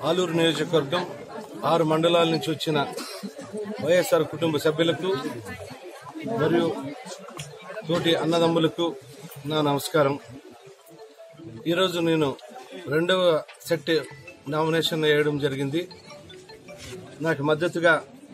ఆలూరు నియోజకవర్గం ఆరు మండలాల నుంచి వచ్చిన వైఎస్ఆర్ కుటుంబ సభ్యులకు మరియు తోటి అన్నదమ్ములకు నా నమస్కారం ఈరోజు నేను రెండవ సెట్ నామినేషన్ వేయడం జరిగింది నాకు మద్దతుగా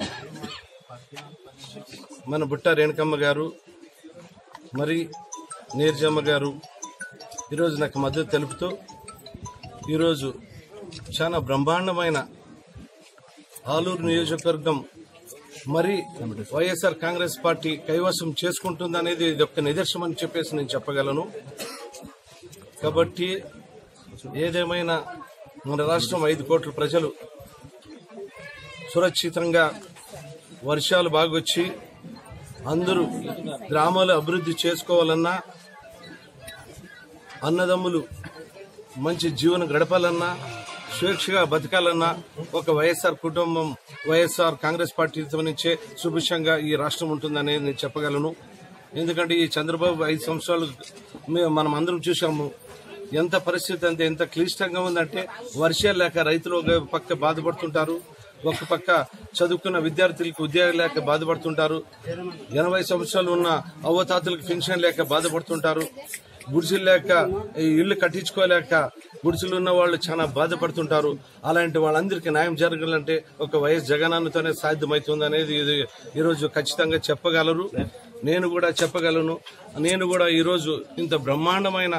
మన బుట్ట రేణుకమ్మ గారు మరి నీర్జమ్మ గారు ఈరోజు నాకు మద్దతు తెలుపుతూ ఈరోజు చాలా బ్రహ్మాండమైన ఆలూరు నియోజకవర్గం మరి వైఎస్ఆర్ కాంగ్రెస్ పార్టీ కైవసం చేసుకుంటుందనేది ఇది ఒక నిదర్శనం అని చెప్పేసి నేను చెప్పగలను కాబట్టి ఏదేమైనా మన రాష్ట్రం ఐదు కోట్ల ప్రజలు సురక్షితంగా వర్షాలు బాగొచ్చి అందరూ గ్రామాలు అభివృద్ధి చేసుకోవాలన్నా అన్నదమ్ములు మంచి జీవనం గడపాలన్నా స్వేచ్ఛగా బతకాలన్నా ఒక వైఎస్ఆర్ కుటుంబం వైఎస్ఆర్ కాంగ్రెస్ పార్టీతో నుంచే సుభిక్షంగా ఈ రాష్ట్రం ఉంటుందనేది నేను చెప్పగలను ఎందుకంటే ఈ చంద్రబాబు ఐదు సంవత్సరాలు మే- మనం అందరం చూసాము ఎంత పరిస్థితి అంతే ఎంత క్లిష్టంగా ఉందంటే వర్షాలు లేక రైతులు ఒక పక్క బాధపడుతుంటారు ఒక పక్క చదువుకున్న విద్యార్థులకు ఉద్యోగం లేక బాధపడుతుంటారు ఎనభై సంవత్సరాలు ఉన్న అవ్వతాతలకు పెన్షన్ లేక బాధపడుతుంటారు గుడిసెలు లేక ఈ ఇల్లు కట్టించుకోలేక గుడిసెలు ఉన్న వాళ్ళు చాలా బాధపడుతుంటారు అలాంటి వాళ్ళందరికీ న్యాయం జరగాలంటే ఒక వైఎస్ జగనన్నతోనే సాధ్యమవుతుంది అనేది ఇది ఈరోజు ఖచ్చితంగా చెప్పగలరు నేను కూడా చెప్పగలను నేను కూడా ఈరోజు ఇంత బ్రహ్మాండమైన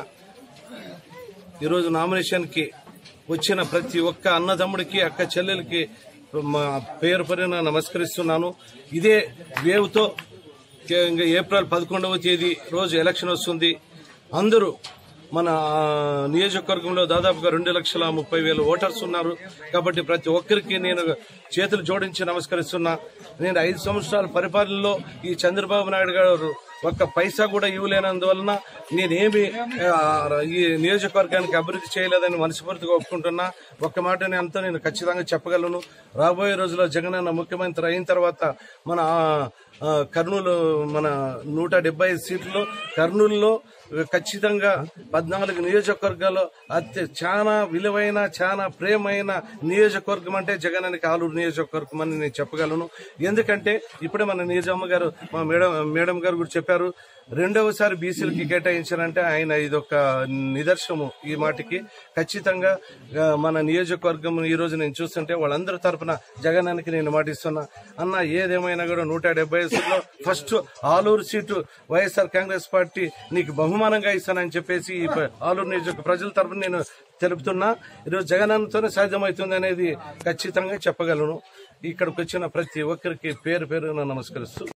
ఈరోజు నామినేషన్కి వచ్చిన ప్రతి ఒక్క అన్నదమ్ముడికి అక్క చెల్లెలకి మా పేరు పేరున నమస్కరిస్తున్నాను ఇదే వేవ్తో ఇంకా ఏప్రిల్ పదకొండవ తేదీ రోజు ఎలక్షన్ వస్తుంది అందరూ మన ఆ, నియోజకవర్గంలో దాదాపుగా రెండు లక్షల ముప్పై వేల ఓటర్స్ ఉన్నారు కాబట్టి ప్రతి ఒక్కరికి నేను చేతులు జోడించి నమస్కరిస్తున్నా నేను ఐదు సంవత్సరాల పరిపాలనలో ఈ చంద్రబాబు నాయుడు గారు ఒక్క పైసా కూడా ఇవ్వలేనందువలన నేనేమి ఆ, ఈ నియోజకవర్గానికి అభివృద్ధి చేయలేదని మనస్ఫూర్తిగా ఒప్పుకుంటున్నా ఒక్క మాట నేను అంతా నేను ఖచ్చితంగా చెప్పగలను రాబోయే రోజుల్లో జగనన్న ముఖ్యమంత్రి అయిన తర్వాత మన ఆ, ఆ, కర్నూలు మన నూట డెబ్బై ఐదు సీట్లలో కర్నూలులో ఖచ్చితంగా పద్నాలుగు నియోజకవర్గాల్లో అత్య చాలా విలువైన చాలా ప్రేమైన నియోజకవర్గం అంటే జగనానికి ఆలూరు నియోజకవర్గం అని నేను చెప్పగలను ఎందుకంటే ఇప్పుడే మన నిజామ్మ గారు మా మేడం మేడం గారు కూడా చెప్పారు రెండవసారి బీసీలకి కేటాయించారంటే ఆయన ఇదొక నిదర్శనము ఈ మాటకి ఖచ్చితంగా ఆ, మన నియోజకవర్గం ఈ రోజు నేను చూస్తుంటే వాళ్ళందరి తరపున జగనానికి నేను మాటిస్తున్నా అన్న ఏదేమైనా కూడా నూట డెబ్బై సీట్లో first Aluru seat YSR Congress party నీకు బహుమానంగా ఇస్తానని చెప్పేసి ఈ ప- ఆలూరు నియోజక ప్రజల తరపున నేను తెలుపుతున్నా ఈరోజు జగనన్నతోనే సాధ్యమవుతుంది అనేది ఖచ్చితంగా చెప్పగలను ఇక్కడికి వచ్చిన ప్రతి ఒక్కరికి పేరు పేరున నమస్కరిస్తూ